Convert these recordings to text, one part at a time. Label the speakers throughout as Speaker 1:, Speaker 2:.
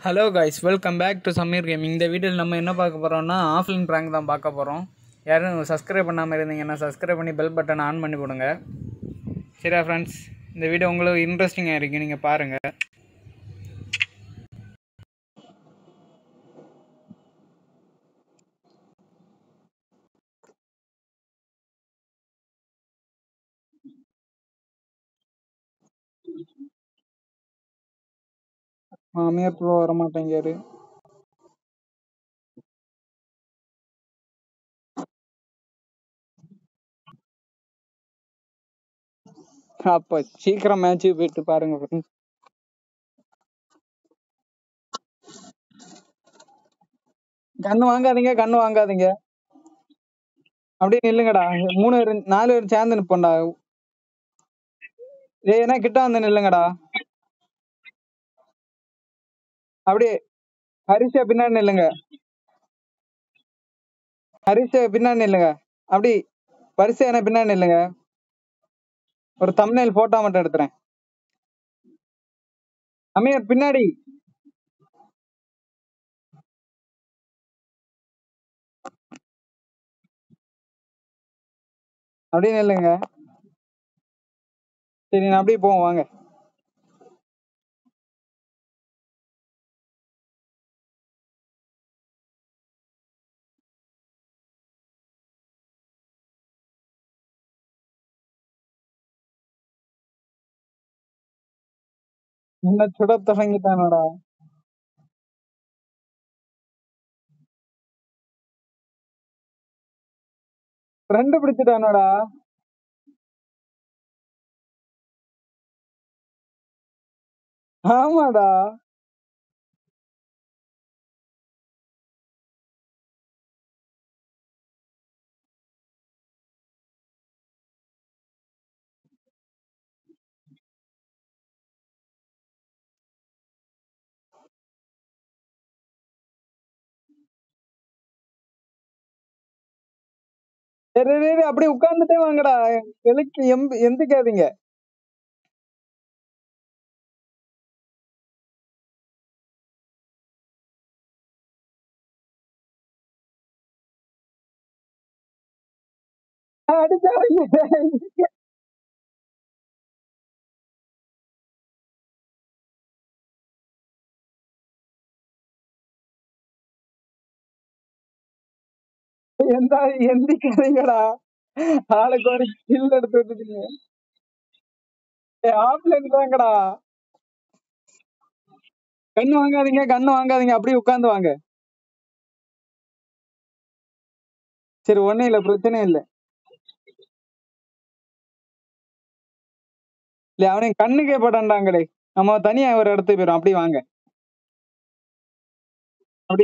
Speaker 1: hello guys welcome back to Sameer gaming இந்த வீடியோவில் நம்ம என்ன பார்க்க போகிறோம்னா ஆஃப்லைன் ப்ராங்க் தான் பார்க்க போகிறோம் யாரும் சப்ஸ்கிரைப் பண்ணாமல் இருந்தீங்கன்னா சப்ஸ்கிரைப் பண்ணி பெல் பட்டன் ஆன் பண்ணி போடுங்க சரியா ஃப்ரெண்ட்ஸ் இந்த வீடியோ உங்களுக்கு இன்ட்ரெஸ்டிங்காக இருக்குது நீங்கள் பாருங்கள் மாமியார் ப்ரோ வர மாட்டேங்காரு அப்போ சீக்கிரம் மேட்ச்சுக்கு போயிட்டு பாருங்க ஃப்ரெண்ட்ஸ் கண்ணு வாங்காதீங்க கண்ணு வாங்காதீங்க அப்படியே நில்லுங்கடா மூணு பேர் நாலு பேர் சேர்ந்து நிப்போம்டா ஏய் என்ன கிட்ட வந்து நில்லுங்கடா அப்படியே ஹரிஷா பின்னாடி நில்லுங்க ஹரிஷா பின்னாடி நில்லுங்க அப்படி வரிசை என்ன பின்னாடி நில்லுங்க ஒரு தம்ப்நெயில் போட்டோ மட்டும் எடுத்துறேன் அமீர் பின்னாடி அப்படியே நில்லுங்க சரி நான் அப்படியே போவோம் வாங்க என்ன சுட தொடங்கிட்டானடா ஃப்ரெண்டு பிடிச்சிட்டானோடா ஆமாடா சரி சரி, சரி அப்படியே உட்கார்ந்துட்டே வாங்கடா எழுக்கு எம்பி எந்திக்காதீங்க அடிச்சாதீங்க எந்த எந்திக்காதீங்கடா ஆளுக்கு ஒரு கில் எடுத்து விட்டுட்டீங்க ஆஃப்லைன் தாங்கடா கண்ணு வாங்காதீங்க கண்ணு வாங்காதீங்க அப்படியே உட்கார்ந்து வாங்க சரி ஒண்ணும் இல்ல பிரச்சனை இல்ல இல்ல அவனை கண்ணுக்கே படாண்டாங்களே நம்ம தனியா ஒரு இடத்துக்கு போயிரும் அப்படி வாங்க அப்படி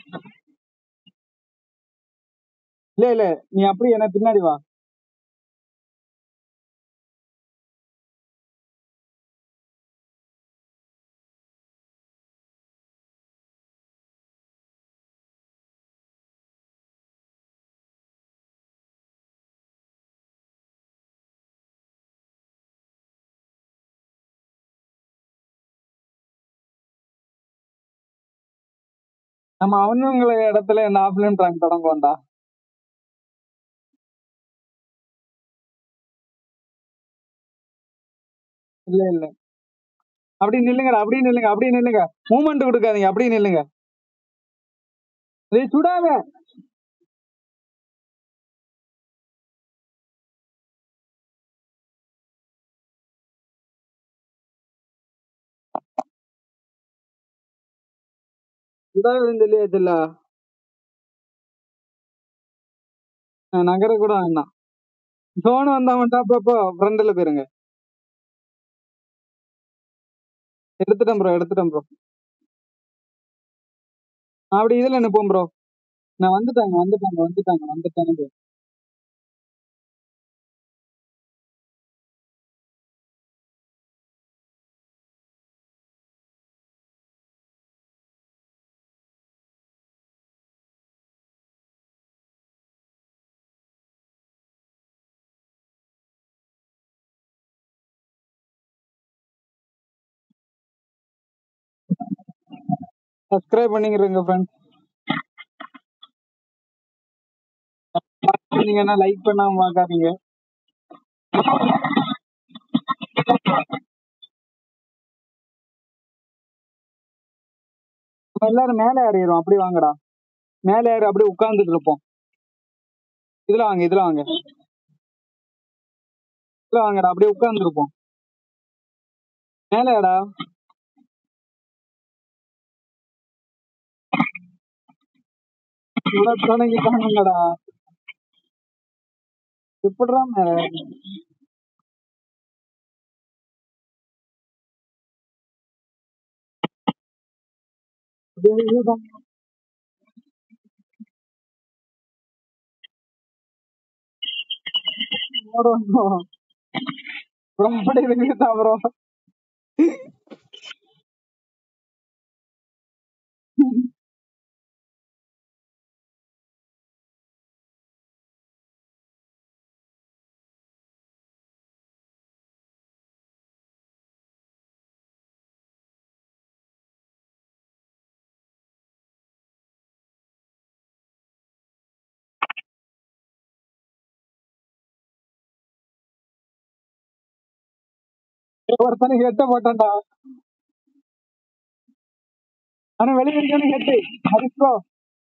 Speaker 1: இல்ல இல்ல நீ அப்படி என்ன பின்னாடி வா நம்ம அவனுங்கள இடத்துல என்ன ஆஃப்லைன் ட்ராங்க் தொடங்குவோம்டா இல்ல இல்ல அப்படி நில்லுங்கடா அப்படி நில்லுங்க அப்படி நில்லுங்க மூமெண்ட் கொடுக்காதீங்க அப்படி நில்லுங்க டேய் சுடாம சுடாதுன்னு சொல்லியாச்சுல்ல நான் நகர கூட வேண்டாம் சோனு வந்தா மட்டும் அப்பப்போ ஃப்ரெண்ட்ல போயிருங்க எடுத்துட்டேன் ப்ரோ எடுத்துட்டேன் ப்ரோ அப்படி இதுல நிப்போம் ப்ரோ நான் வந்துட்டாங்க வந்துட்டாங்க வந்துட்டாங்க வந்துட்டாங்க சப்ஸ்கிரைப் பண்ணிக்கிறேங்க ஃப்ரெண்ட்ஸ் நீங்கன்னா லைக் பண்ணாம பார்க்காதீங்க நம்ம எல்லாரும் மேலே ஏறிடுவோம் அப்படி வாங்கடா மேலே ஏறி அப்படியே உட்கார்ந்துட்டு இருப்போம் இதுல வாங்க இதுல வாங்க இதுல வாங்கடா அப்படியே உட்கார்ந்து இருப்போம் மேலேடா தொடங்கிட்டானுங்கடா எப்படிடா மேல ப்ரோ அப்படி இருக்குதா ப்ரோ ஒருத்தனுக்கு ஹெட்ட போட்டான்டா ஆனா வெளியே இருக்கணும் ஹெட்டு ஹரிஷ் ப்ரோ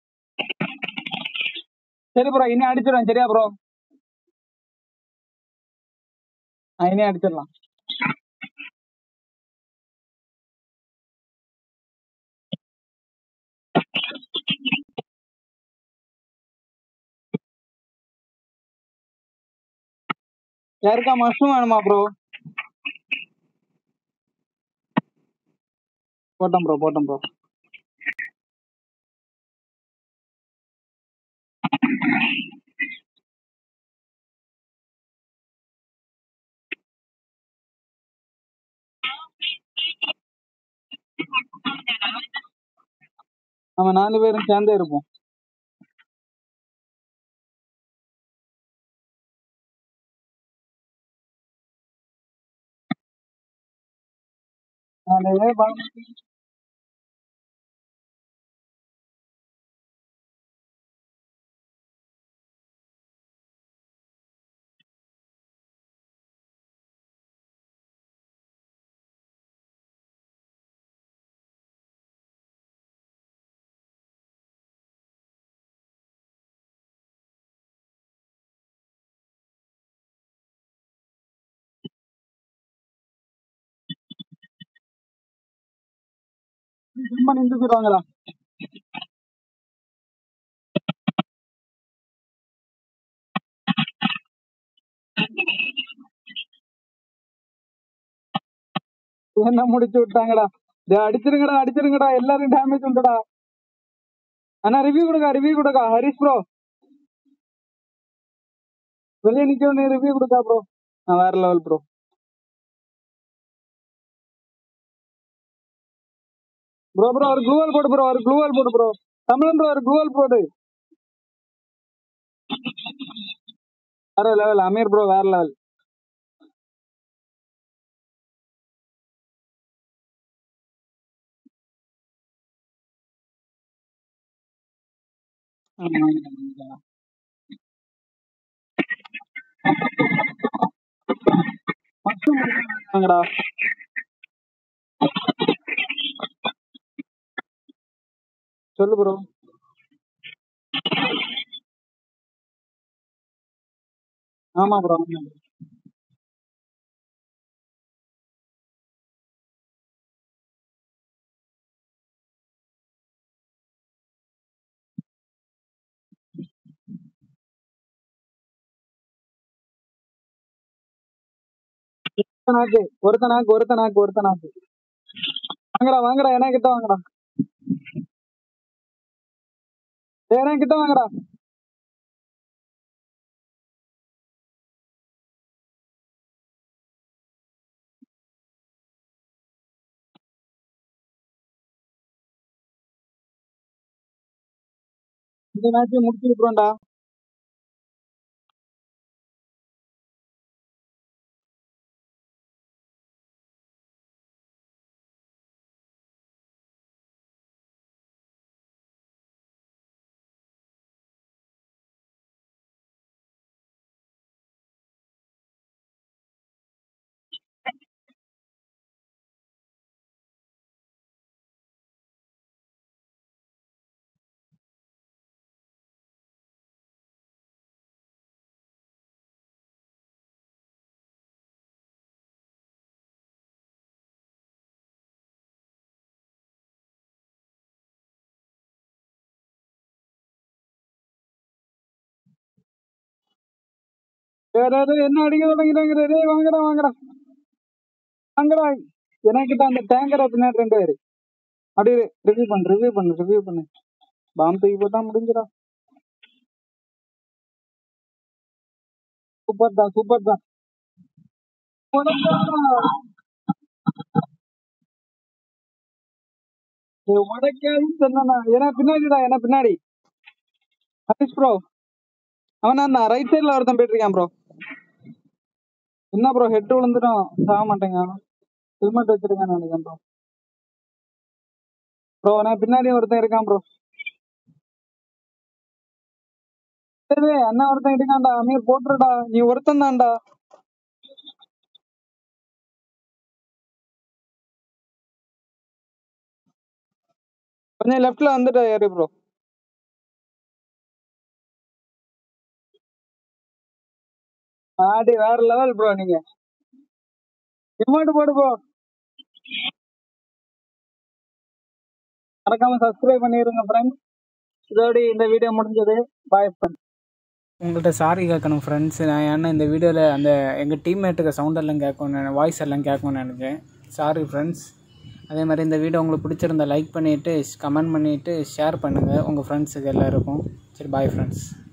Speaker 1: சரி ப்ரோ இனி அடிச்சிடுவேன் சரியா ப்ரோ இனி அடிச்சிடலாம் யாருக்கா மஷ்ரூம் வேணுமா ப்ரோ போட்டோம் ப்ரோ போட்டோம் ப்ரோ நம்ம நாலு பேரும் சேர்ந்தே இருப்போம் நாலு பா- சும்மா நின்றுக்குறாங்களா என்ன முடிச்சு விட்டாங்கடா டேய் அடிச்சிருங்கடா அடிச்சிருங்கடா எல்லாரும் டேமேஜ் உண்டுடா அண்ணா ரிவ்யூ கொடுக்கா ரிவ்யூ கொடுக்கா ஹரிஷ் ப்ரோ வெளியே நிக்க ரிவ்யூ கொடுக்கா ப்ரோ நான் வேற லெவல் ப்ரோ ப்ரோ ப்ரோ ஒரு க்ளூவல் போடு ப்ரோ ஒரு க்ளூவல் போடு ப்ரோ தமிழன் ப்ரோ ஒரு க்ளூவல் போடு வேற லெவல் அமீர் ப்ரோ வேற லெவல் வாங்கடா சொல்லு ப்ரோ ஆமா ப்ரோ நாக்கு ஒருத்த நாக்கு ஒருத்த நாக்கு ஒருத்த நாக்கு வாங்கடா வாங்கடா என்ன கிட்ட வாங்கடா டேய், என்ன கிட்ட வாங்கடா இந்த மேட்ச் முடிச்சு விட்டுருவோம்டா
Speaker 2: டேய், டேய், டேய், என்ன அடிக்க தொடங்கிறாங்க டேய் வாங்கடா வாங்கடா வாங்கடா எனக்கிட்ட அந்த டேங்கரை பின்னாடி ரெண்டு பேரு அப்படியே ரிவ்யூ பண்ணு ரிவ்யூ பண்ணு ரிவ்யூ பண்ணு பாம் தூக்கி போட்டா முடிஞ்சிடா சூப்பர் தான் சூப்பர் தான் உடைக்காதுன்னு சொன்னா ஏன்னா பின்னாடிடா ஏன்னா பின்னாடி ஹரிஷ் ப்ரோ அவன் அந்த ரைட் சைடுல ஒருத்தன் போயிட்டு இருக்கான் ப்ரோ என்ன ப்ரோ ஹெட் விழுந்துடும் சாக மாட்டேங்க ஹெல்மெட் வச்சிருக்கான்னு நினைக்கிறேன் ப்ரோ ப்ரோ நான் பின்னாடி ஒருத்தன் இருக்கான் ப்ரோ சரி அண்ணா ஒருத்தன் இருக்கான்டா அமீர் போட்டுருடா நீ ஒருத்தன் தான்டா கொஞ்சம் லெஃப்ட்ல வந்துட்டு ஏறு ப்ரோ ஆடி வேற லெவல் ப்ரோ நீங்க இமோட்டு போடு ப்ரோ மறக்காம சப்ஸ்கிரைப் பண்ணிருங்க ஃப்ரெண்ட்ஸ் இதோட இந்த வீடியோ முடிஞ்சது பாய் ஃப்ரெண்ட்ஸ்
Speaker 1: உங்கள்கிட்ட சாரி கேட்கணும் ஃப்ரெண்ட்ஸ் நான் ஏன்னா இந்த வீடியோவில் அந்த எங்கள் டீம்மேட்டுக்கு சவுண்ட் எல்லாம் கேட்கணும் வாய்ஸ் எல்லாம் கேட்கணும்னு நினச்சேன் சாரி ஃப்ரெண்ட்ஸ் அதே மாதிரி இந்த வீடியோ உங்களுக்கு பிடிச்சிருந்தா லைக் பண்ணிவிட்டு கமெண்ட் பண்ணிவிட்டு ஷேர் பண்ணுங்கள் உங்கள் ஃப்ரெண்ட்ஸுக்கு எல்லாருக்கும் சரி பாய் ஃப்ரெண்ட்ஸ்